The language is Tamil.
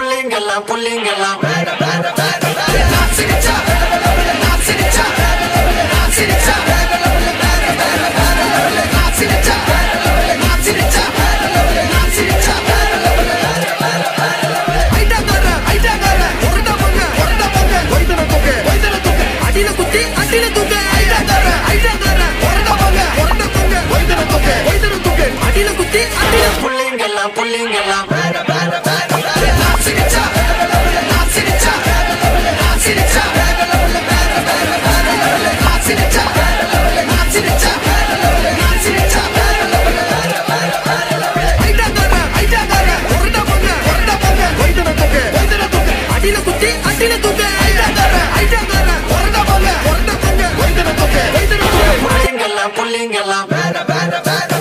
புள்ளிங்கெல்லாம் புள்ளிங்கெல்லாம் வேற வேற வேற வேற நான் சிரிச்சா நான் சிரிச்சா நான் சிரிச்சா நான் சிரிச்சா நான் சிரிச்சா நான் சிரிச்சா ஐட்டாக்கார ஐட்டாக்கார ஒருடா போங்க ஒருடா போங்க ஒய்தன தூக்கு ஒய்தன தூக்கு அடியில குத்தி அடியில தூக்கு ஐட்டாக்கார ஐட்டாக்கார ஒருடா போங்க ஒருடா போங்க ஒய்தன தூக்கு ஒய்தன தூக்கு அடியில குத்தி அடியில புள்ளிங்கெல்லாம் புள்ளிங்கெல்லாம் வேற வேற வேற வேற நான் சிரிச்சா நான் சிரிச்சா நான் சிரிச்சா நான் சிரிச்சா நான் சிரிச்சா நான் சிரிச்சா ஐட்டாக்கார ஐட்டாக்கார ஒருடா போங்க ஒருடா போங்க ஒய்தன தூக்கு ஒய்தன தூக்கு அடியில குத்தி அடியில தூக்கு ஐட்டாக்கார ஐட்டாக்கார ஒருடா போங்க ஒருடா போங்க ஒய்தன தூக்கு ஒய்தன தூக்கு புள்ளிங்கெல்லாம் புள்ளிங்கெல்லாம் வேற வேற வேற